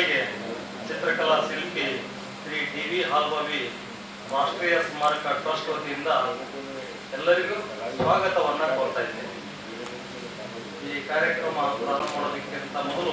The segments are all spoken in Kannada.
ಮೊದಲಿಗೆ ಚಿತ್ರಕಲಾ ಶಿಲ್ಪಿ ಶ್ರೀ ಡಿ ವಿ ಹಾಲ್ಬಾವಿ ರಾಷ್ಟ್ರೀಯ ಸ್ಮಾರಕ ಟ್ರಸ್ಟ್ ವತಿಯಿಂದ ಎಲ್ಲರಿಗೂ ಸ್ವಾಗತವನ್ನ ಕೋರ್ತಾ ಇದ್ದೇನೆ ಈ ಕಾರ್ಯಕ್ರಮ ಪ್ರಾರಂಭ ಮಾಡೋದಕ್ಕಿಂತ ಮೊದಲು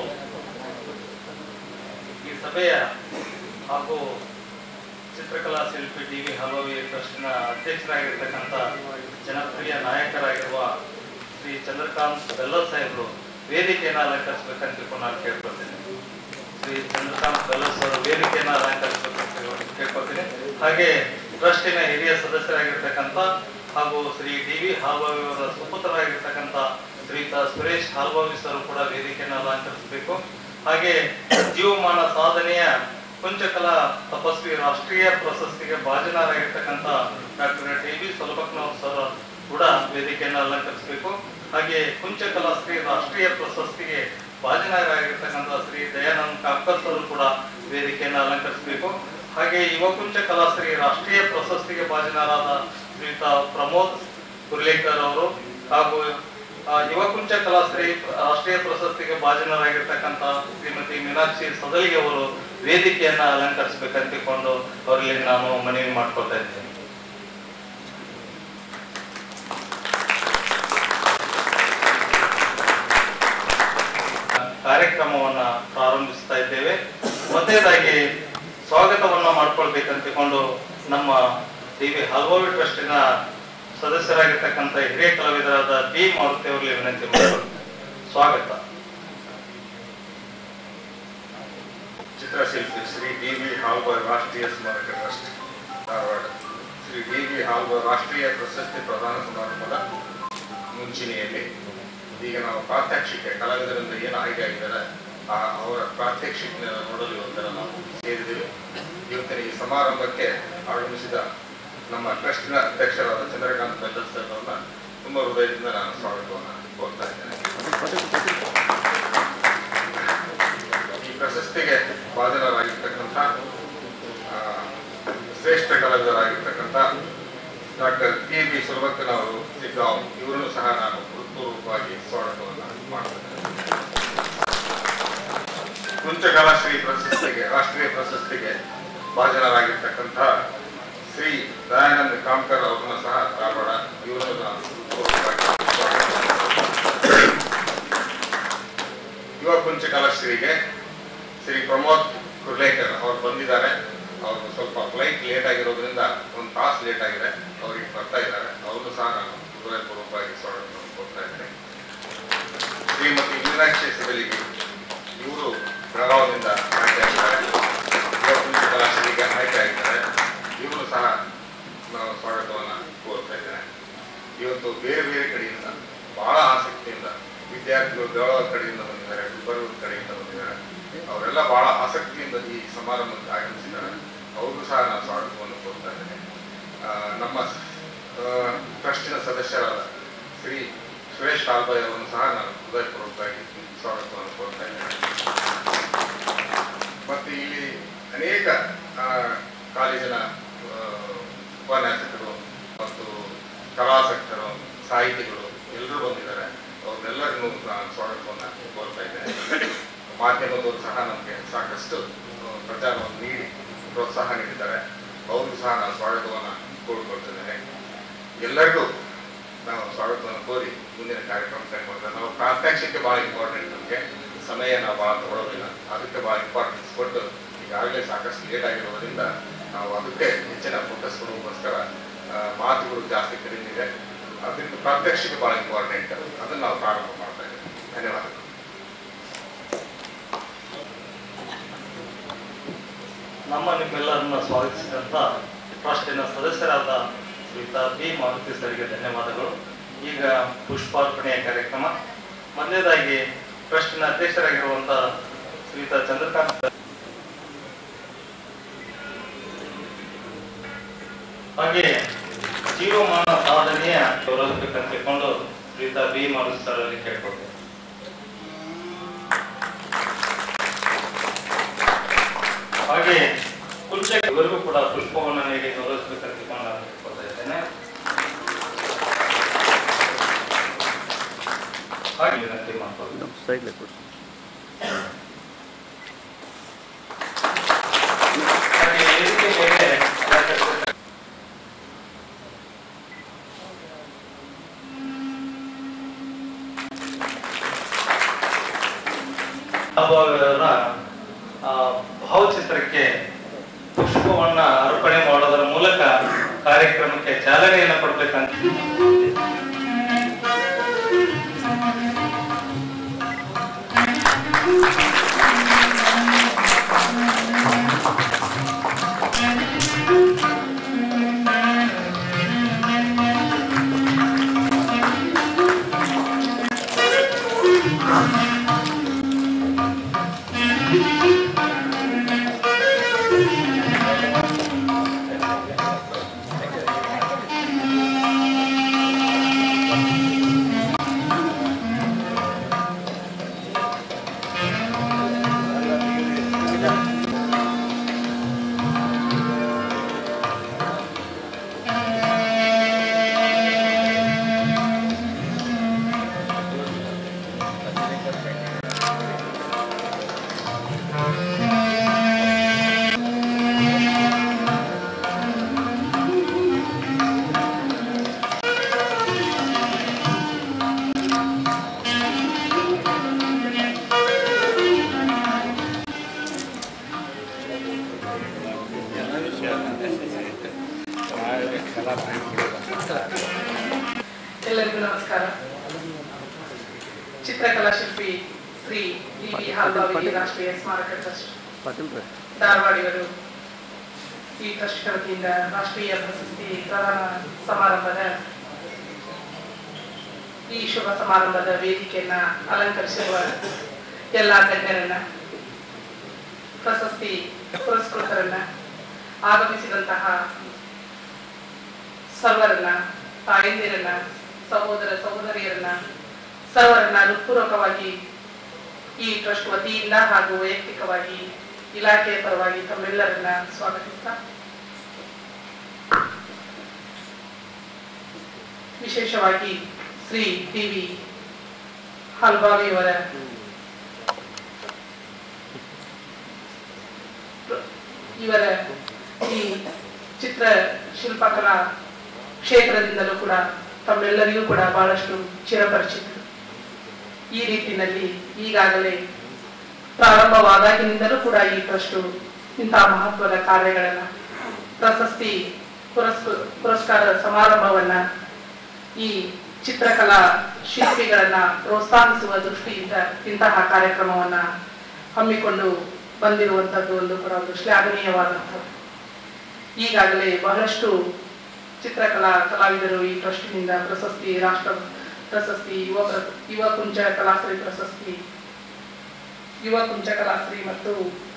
ಈ ಸಭೆಯ ಹಾಗೂ ಚಿತ್ರಕಲಾ ಶಿಲ್ಪಿ ಡಿ ವಿ ಹಲವಿ ಟ್ರಸ್ಟ್ನ ಅಧ್ಯಕ್ಷರಾಗಿರ್ತಕ್ಕಂಥ ಜನಪ್ರಿಯ ನಾಯಕರಾಗಿರುವ ಶ್ರೀ ಚಂದ್ರಕಾಂತ್ ಬೆಲ್ಲರ್ ಸಾಹೇಬರು ವೇದಿಕೆಯನ್ನು ಅಲಂಕರಿಸಬೇಕಂತ ತಿಳ್ಕೊಂಡು ನಾನು ಕೇಳ್ಕೊಳ್ತೇನೆ ಶ್ರೀ ಚಂದ್ರಕಾಂತ್ ಬೆಲ್ಲರ್ ಅವರು ವೇದಿಕೆಯನ್ನು ಅಲಂಕರಿಸಬೇಕಂತ ಕೇಳ್ಕೊಳ್ತೀನಿ ಹಾಗೆ ಟ್ರಸ್ಟಿನ ಹಿರಿಯ ಸದಸ್ಯರಾಗಿರ್ತಕ್ಕಂಥ ಹಾಗೂ ಶ್ರೀ ಡಿ ವಿ ಹಾಲ್ಬಾವಿ ಅವರ ಸುಪುತ್ರರಾಗಿರ್ತಕ್ಕಂಥ ಶ್ರೀಯುತ ಸುರೇಶ್ ಹಾಲ್ಬಾವಿ ಸರ್ ಕೂಡ ವೇದಿಕೆಯನ್ನು ಅಲಂಕರಿಸಬೇಕು ಹಾಗೆ ಜೀವಮಾನ ಸಾಧನೆಯ ಕುಂಚಕಲಾ ತಪಸ್ವಿ ರಾಷ್ಟ್ರೀಯ ಪ್ರಶಸ್ತಿಗೆ ಭಾಜನರಾಗಿರ್ತಕ್ಕಂಥ ಡಾಕ್ಟರ್ ಡಿ ಬಿ ಸೊಲಬಕ್ನವ್ರ ಸರ್ ಕೂಡ ವೇದಿಕೆಯನ್ನು ಅಲಂಕರಿಸಬೇಕು ಹಾಗೆ ಕುಂಚಕಲಾ ಶ್ರೀ ರಾಷ್ಟ್ರೀಯ ಪ್ರಶಸ್ತಿಗೆ ಭಾಜನರಾಗಿರ್ತಕ್ಕಂಥ ಶ್ರೀ ದಯಾನಂದ್ ಕಾಕರ್ ಸರ್ ಕೂಡ ವೇದಿಕೆಯನ್ನು ಅಲಂಕರಿಸಬೇಕು ಹಾಗೆ ಯುವ ಕುಂಚ ಕಲಾಶ್ರೀ ರಾಷ್ಟ್ರೀಯ ಪ್ರಶಸ್ತಿಗೆ ಭಾಜನರಾದ ಶ್ರೀಯುತ ಪ್ರಮೋದ್ ಕುರ್ಲೇಕರ್ ಅವರು ಹಾಗೂ ಆ, ಯುವ ಕುಂಚ ಕಲಾಶ್ರೀ ರಾಷ್ಟ್ರೀಯ ಪ್ರಶಸ್ತಿಗೆ ಭಾಜನರಾಗಿರ್ತಕ್ಕಂಥ ಶ್ರೀಮತಿ ಮೀನಾಕ್ಷಿ ಸದಲಿಗೆ ಅವರು ವೇದಿಕೆಯನ್ನ ಅಲಂಕರಿಸಬೇಕಂತ ತಿಳ್ಕೊಂಡು ಅವರಲ್ಲಿ ನಾನು ಮನವಿ ಮಾಡ್ಕೊಳ್ತಾ ಇದ್ದೇನೆ ಕಾರ್ಯಕ್ರಮವನ್ನ ಪ್ರಾರಂಭಿಸ್ತಾ ಇದ್ದೇವೆ ಮೊದಲನೇದಾಗಿ ಸ್ವಾಗತವನ್ನ ಮಾಡ್ಕೊಳ್ಬೇಕಂತ ತಿಳ್ಕೊಂಡು ನಮ್ಮ ಟಿ ವಿ ಹಲವಾರು ಟ್ರಸ್ಟಿನ ಸದಸ್ಯರಾಗಿರ್ತಕ್ಕಂಥ ಹಿರಿಯ ಕಲಾವಿದರಾದ ಬಿ ಮಾರುತಿ ಅವರಲ್ಲಿ ವಿನಂತಿ ಮಾಡ್ಕೊಳ್ತೇನೆ ಸ್ವಾಗತ ಚಿತ್ರಶಿಲ್ಪಿ ಶ್ರೀ ಡಿ ವಿ ಹಾಲ್ಬಾಯ್ ರಾಷ್ಟ್ರೀಯ ಸ್ಮಾರಕ trust Dharwad Shri D V Halbhavi ರಾಷ್ಟ್ರೀಯ ಪ್ರಶಸ್ತಿ ಪ್ರದಾನ ಸಮಾರಂಭದ ಮುಂಚೂಣಿಯಲ್ಲಿ ಈಗ ನಾವು ಪ್ರಾತ್ಯಕ್ಷಿಕೆ ಕಲಾವಿದರಿಂದ ಏನು ಆಯ್ಕೆ ಆಗಿದ್ದಾರೆ ಆ ಅವರ ಪ್ರಾತ್ಯಕ್ಷಿಕೆ ನೋಡಲು ಇವತ್ತರ ನಾವು ಸೇರಿದೆವು ಇವತ್ತಿನ ಈ ಸಮಾರಂಭಕ್ಕೆ ಆಗಮಿಸಿದ ನಮ್ಮ ಟ್ರಸ್ಟ್ನ ಅಧ್ಯಕ್ಷರಾದ ಚಂದ್ರಕಾಂತ್ ಬೆಲ್ಲರ್ ಸರ್ ಅವರನ್ನ ತುಂಬ ಹೃದಯದಿಂದ ನಾನು ಸ್ವಾಗತವನ್ನು ಕೋರ್ತಾ ಇದ್ದೇನೆ ಈ ಪ್ರಶಸ್ತಿಗೆ ಭಾಜನರಾಗಿರ್ತಕ್ಕಂಥ ಆ, ಶ್ರೇಷ್ಠ ಕಲಾವಿದರಾಗಿರ್ತಕ್ಕಂಥ ಡಾಕ್ಟರ್ ಟಿ ಬಿ ಸುಲಭಕ್ಕನವರು ಸಿಗ್ಗಾಂವ್ ಇವರನ್ನು ಸಹ ನಾನು ಹೃತ್ಪೂರ್ವಕವಾಗಿ ಸ್ವಾಗತವನ್ನು ಮಾಡ್ತೇನೆ ಕುಂಚಕಲಾಶ್ರೀ ಪ್ರಶಸ್ತಿಗೆ ರಾಷ್ಟ್ರೀಯ ಪ್ರಶಸ್ತಿಗೆ ಭಾಜನರಾಗಿರ್ತಕ್ಕಂಥ ಶ್ರೀ ದಯಾನಂದ್ ಕಾಮ್ಕರ್ ಅವರನ್ನು ಸಹ ಧಾರವಾಡ ಇವರನ್ನು ನಾನು ಹೃತ್ಪೂರ್ವಕವಾಗಿ ಸ್ವಾಗತ ಮಾಡ್ತೇನೆ. ಯುವ ಕುಂಚಕಲಾಶ್ರೀಗೆ ಶ್ರೀ ಪ್ರಮೋದ್ ಕುರ್ಲೇಕರ್ ಅವ್ರು ಬಂದಿದ್ದಾರೆ ಅವರು ಸ್ವಲ್ಪ ಫ್ಲೈಟ್ ಲೇಟ್ ಆಗಿರೋದ್ರಿಂದ ಒಂದು ತಾಸು ಲೇಟ್ ಆಗಿದೆ ಅವ್ರಿಗೆ ಬರ್ತಾ ಇದ್ದಾರೆ ಅವ್ರನ್ನು ಸಹ ನಾನು ಹೃದಯಪೂರ್ವಕವಾಗಿ ಸ್ವಾಗತವನ್ನು ಕೊಡ್ತಾ ಇದ್ದೇನೆ ಶ್ರೀಮತಿ ಮೀನಾಕ್ಷಿ ಸಿಬಲಿಗಿ ಇವರು ಬೆಳಗಾವಿಯಿಂದ ಆಯ್ಕೆ ಆಗಿದ್ದಾರೆ ಯುವ ಕುಂಚಕಲಾಶ್ರೀಗೆ ಆಯ್ಕೆ ಆಗಿದ್ದಾರೆ ಇವರು ಸಹ ನಾವು ಸ್ವಾಗತವನ್ನು ಕೋರ್ತಾ ಇದ್ದೇನೆ ಇವತ್ತು ಬೇರೆ ಬೇರೆ ಕಡೆಯಿಂದ ಬಹಳ ಆಸಕ್ತಿಯಿಂದ ವಿದ್ಯಾರ್ಥಿಗಳು ಬೆಳಗಾವಿ ಕಡೆಯಿಂದ ಬಂದಿದ್ದಾರೆ ಗುಲ್ಬರ್ಗ ಕಡೆಯಿಂದ ಬಂದಿದ್ದಾರೆ ಅವರೆಲ್ಲ ಬಹಳ ಆಸಕ್ತಿಯಿಂದ ಈ ಸಮಾರಂಭಕ್ಕೆ ಆಗಮಿಸಿದ್ದಾರೆ ಅವ್ರಿಗೂ ಸಹ ನಾನು ಸ್ವಾಗತವನ್ನು ಕೋರ್ತಾ ಇದ್ದೇನೆ ಆ, ನಮ್ಮ ಆ, ಟ್ರಸ್ಟಿನ ಸದಸ್ಯರಾದ ಶ್ರೀ ಸುರೇಶ್ ಕಾಲ್ಬಾಯ್ ಅವರನ್ನು ಸಹ ನಾನು ಹೃದಯಪೂರ್ವಕವಾಗಿ ಸ್ವಾಗತವನ್ನು ಕೋರ್ತಾ ಇದ್ದೇನೆ ಮತ್ತು ಇಲ್ಲಿ ಅನೇಕ ಆ, ಕಾಲೇಜಿನ ಆ, ಉಪನ್ಯಾಸಕರು ಮತ್ತು ಕಲಾಸಕ್ತರು ಸಾಹಿತಿಗಳು ಎಲ್ಲರೂ ಬಂದಿದ್ದಾರೆ ಅವ್ರನ್ನೆಲ್ಲರಿಗೂ ನಾನು ಸ್ವಾಗತವನ್ನು ಕೋರ್ತಾ ಇದ್ದೇನೆ ಮಾಧ್ಯಮದವರು ಸಹ ನಮಗೆ ಸಾಕಷ್ಟು ಆ, ಪ್ರಚಾರವನ್ನು ನೀಡಿ ಪ್ರೋತ್ಸಾಹ ನೀಡಿದ್ದಾರೆ ಅವ್ರಿಗೂ ಸಹ ನಾನು ಸ್ವಾಗತವನ್ನು ಕೋರಿಕೊಳ್ತಿದ್ದೇನೆ ಎಲ್ಲರಿಗೂ ನಾವು ಸ್ವಾಗತವನ್ನು ಕೋರಿ ಮುಂದಿನ ಕಾರ್ಯಕ್ರಮ ಕೈಗೊಂಡ್ರೆ ನಾವು ಪ್ರಾತ್ಯಕ್ಷಿಕೆ ಭಾಳ ಇಂಪಾರ್ಟೆಂಟ್ ನಮಗೆ ಸಮಯ ನಾವು ಭಾಳ ತಗೊಳ್ಳೋದಿಲ್ಲ ಅದಕ್ಕೆ ಭಾಳ ಇಂಪಾರ್ಟೆನ್ಸ್ ಕೊಟ್ಟು ಈಗಾಗಲೇ ಸಾಕಷ್ಟು ಲೇಟ್ ಆಗಿರೋದ್ರಿಂದ ನಾವು ಅದಕ್ಕೆ ಹೆಚ್ಚಿನ ಫೋಕಸ್ ಕೊಡುವುದಕ್ಕೋಸ್ಕರ ಆ, ಮಾತುಗಳು ಜಾಸ್ತಿ ಕಡಿಮೆ ಇದೆ ಅದರಿಂದ ಪ್ರಾತ್ಯಕ್ಷಿಕೆ ಭಾಳ ಇಂಪಾರ್ಟೆಂಟ್ ಅದನ್ನು ನಾವು ಪ್ರಾರಂಭ ಮಾಡ್ತಾ ಇದ್ದೀವಿ ಧನ್ಯವಾದಗಳು ನಮ್ಮ ನಿಮ್ಮೆಲ್ಲರನ್ನ ಸ್ವಾಗತಿಸಿದಂತ ಟ್ರಸ್ಟಿನ ಸದಸ್ಯರಾದ ಶ್ರೀಯುತ ಬಿ ಮಾರುತಿ ಸರಿಗೆ ಧನ್ಯವಾದಗಳು ಈಗ ಪುಷ್ಪಾರ್ಪಣೆಯ ಕಾರ್ಯಕ್ರಮ ಮೊದಲನೇದಾಗಿ ಟ್ರಸ್ಟಿನ ಅಧ್ಯಕ್ಷರಾಗಿರುವಂತ ಶ್ರೀಯುತ ಚಂದ್ರಕಾಂತ್ ಹಾಗೆ ಜೀವಮಾನ ಸಾಧನೆಯ ಗೌರವಿಸಬೇಕಂತ ತಿಳ್ಕೊಂಡು ಶ್ರೀಯುತ ಬಿ ಮಾರುತಿ ಸರ್ ಅವರಿಗೆ ಕೇಳ್ಕೊಳ್ತೇನೆ ಹಾಗೆ ಕುಂಚ ಇವರಿಗೂ ಕೂಡ ಪುಷ್ಪವನ್ನು ನೀಡಿ ಗೌರವಿಸಬೇಕಂತ ತಿಳ್ಕೊಂಡು ನಾನು ಕೇಳ್ಕೊಳ್ತಾ ಇದ್ದೇನೆ ಹಾಗೆ ವಿನಂತಿ ಮಾಡ್ಕೊಳ್ತೀನಿ ಸೈಡ್ಲೆ ಕೊಡಿ ಭಾವಚಿತ್ರಕ್ಕೆ ಪುಷ್ಪವನ್ನ ಅರ್ಪಣೆ ಮಾಡೋದರ ಮೂಲಕ ಕಾರ್ಯಕ್ರಮಕ್ಕೆ ಚಾಲನೆಯನ್ನು ಕೊಡ್ಬೇಕಂತ ಎಲ್ಲರಿಗೂ ನಮಸ್ಕಾರ ಚಿತ್ರಕಲಾ ಶಿಲ್ಪಿ ಶ್ರೀ ಡಿ ವಿ ಹಾಲ್ಬಾವಿ ರಾಷ್ಟ್ರೀಯ ಸ್ಮಾರಕ ಟ್ರಸ್ಟ್ ಧಾರವಾಡಿಯವರು ಈ ಟ್ರಸ್ಟ್ ವತಿಯಿಂದ ರಾಷ್ಟ್ರೀಯ ಪ್ರಶಸ್ತಿ ಪ್ರದಾನ ಸಮಾರಂಭದ ಈ ಶುಭ ಸಮಾರಂಭದ ವೇದಿಕೆಯನ್ನ ಅಲಂಕರಿಸಿರುವ ಎಲ್ಲ ಗಣ್ಯರನ್ನ ಪ್ರಶಸ್ತಿ ಪುರಸ್ಕೃತರನ್ನ ಆಗಮಿಸಿದಂತಹ ಸರ್ವರನ್ನ ತಾಯಂದಿರನ್ನ ಸಹೋದರ ಸಹೋದರಿಯರನ್ನ ಸರ್ವರನ್ನ ಹೃತ್ಪೂರ್ವಕವಾಗಿ ಈ ಟ್ರಸ್ಟ್ ವತಿಯಿಂದ ಹಾಗೂ ವೈಯಕ್ತಿಕವಾಗಿ ಇಲಾಖೆಯ ಪರವಾಗಿ ತಮ್ಮೆಲ್ಲರನ್ನ ಸ್ವಾಗತಿಸ್ತಾ ವಿಶೇಷವಾಗಿ ಶ್ರೀ ಟಿ ವಿ ಹಲ್ಬಾವಿಯವರ ಇವರ ಈ ಚಿತ್ರ ಶಿಲ್ಪಕಲಾ ಕ್ಷೇತ್ರದಿಂದಲೂ ಕೂಡ ತಮ್ಮೆಲ್ಲರಿಗೂ ಕೂಡ ಬಹಳಷ್ಟು ಚಿರಪರಿಚಿತರು ಈ ರೀತಿಯಲ್ಲಿ ಈಗಾಗಲೇ ಪ್ರಾರಂಭವಾದಾಗಿನಿಂದಲೂ ಕೂಡ ಈ ಟ್ರಸ್ಟು ಇಂತಹ ಮಹತ್ವದ ಕಾರ್ಯಗಳನ್ನ ಪ್ರಶಸ್ತಿ ಪುರಸ್ಕ ಪುರಸ್ಕಾರ ಸಮಾರಂಭವನ್ನ ಈ ಚಿತ್ರಕಲಾ ಶಿಲ್ಪಿಗಳನ್ನ ಪ್ರೋತ್ಸಾಹಿಸುವ ದೃಷ್ಟಿಯಿಂದ ಇಂತಹ ಕಾರ್ಯಕ್ರಮವನ್ನ ಹಮ್ಮಿಕೊಂಡು ಬಂದಿರುವಂತದ್ದು ಒಂದು ಕೂಡ ಒಂದು ಶ್ಲಾಘನೀಯವಾದಂಥದ್ದು ಈಗಾಗಲೇ ಬಹಳಷ್ಟು ಚಿತ್ರಕಲಾ ಕಲಾವಿದರು ಈ ಟ್ರಸ್ಟಿನಿಂದ ಪ್ರಶಸ್ತಿ ರಾಷ್ಟ್ರ ಪ್ರಶಸ್ತಿ ಯುವ ಪ್ರ- ಯುವ ಕುಂಚ ಕಲಾಶ್ರೀ ಪ್ರಶಸ್ತಿ ಯುವ ಕುಂಚ ಕಲಾಶ್ರೀ ಮತ್ತು